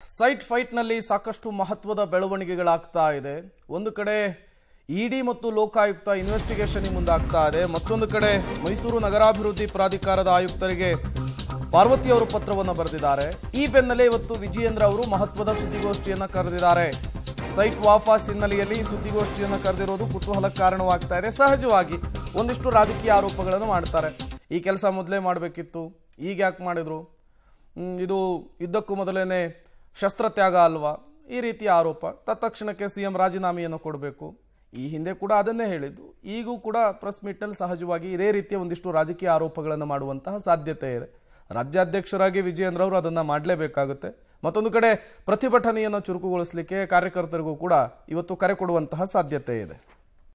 site ಫೈಟ್ನಲ್ಲಿ ಸಾಕಷ್ಟು ಮಹತ್ವದ ಬೆಳವಣಿಗೆಗಳಾಗ್ತಾ ಇದೆ ಒಂದು ಕಡೆ ಇಡಿ ಮತ್ತು ಲೋಕಾಯುಕ್ತ ಇನ್ವೆಸ್ಟಿಗೇಷನ್ಗೆ ಮುಂದಾಗ್ತಾ ಇದೆ ಮತ್ತೊಂದು ಕಡೆ ಮೈಸೂರು ನಗರಾಭಿವೃದ್ಧಿ ಪ್ರಾಧಿಕಾರದ ಆಯುಕ್ತರಿಗೆ ಪಾರ್ವತಿ ಅವರು ಪತ್ರವನ್ನು ಬರೆದಿದ್ದಾರೆ ಈ ಬೆನ್ನಲ್ಲೇ ಇವತ್ತು ವಿಜಯೇಂದ್ರ ಅವರು ಮಹತ್ವದ ಸುದ್ದಿಗೋಷ್ಠಿಯನ್ನು ಕರೆದಿದ್ದಾರೆ ಸೈಟ್ ವಾಫಾಸ್ ಹಿನ್ನೆಲೆಯಲ್ಲಿ ಸುದ್ದಿಗೋಷ್ಠಿಯನ್ನು ಕರೆದಿರೋದು ಕುತೂಹಲಕ್ಕೆ ಕಾರಣವಾಗ್ತಾ ಇದೆ ಸಹಜವಾಗಿ ಒಂದಿಷ್ಟು ರಾಜಕೀಯ ಆರೋಪಗಳನ್ನು ಮಾಡ್ತಾರೆ ಈ ಕೆಲಸ ಮೊದಲೇ ಮಾಡಬೇಕಿತ್ತು ಈಗ ಯಾಕೆ ಮಾಡಿದ್ರು ಹ್ಮ್, ಇದು ಯುದ್ಧಕ್ಕೂ ಮೊದಲೇನೆ ಶಸ್ತ್ರತ್ಯಾಗ ಅಲ್ವಾ ಈ ರೀತಿಯ ಆರೋಪ ತತ್ಕ್ಷಣಕ್ಕೆ ಸಿ ಎಂ ರಾಜೀನಾಮೆಯನ್ನು ಕೊಡಬೇಕು ಈ ಹಿಂದೆ ಕೂಡ ಅದನ್ನೇ ಹೇಳಿದ್ದು ಈಗೂ ಕೂಡ ಪ್ರೆಸ್ ಮೀಟ್ನಲ್ಲಿ ಸಹಜವಾಗಿ ಇದೇ ರೀತಿಯ ಒಂದಿಷ್ಟು ರಾಜಕೀಯ ಆರೋಪಗಳನ್ನು ಮಾಡುವಂತಹ ಸಾಧ್ಯತೆ ಇದೆ ರಾಜ್ಯಾಧ್ಯಕ್ಷರಾಗಿ ವಿಜಯೇಂದ್ರ ಅವರು ಅದನ್ನು ಮಾಡಲೇಬೇಕಾಗುತ್ತೆ ಮತ್ತೊಂದು ಕಡೆ ಪ್ರತಿಭಟನೆಯನ್ನು ಚುರುಕುಗೊಳಿಸಲಿಕ್ಕೆ ಕಾರ್ಯಕರ್ತರಿಗೂ ಕೂಡ ಇವತ್ತು ಕರೆ ಕೊಡುವಂತಹ ಸಾಧ್ಯತೆ ಇದೆ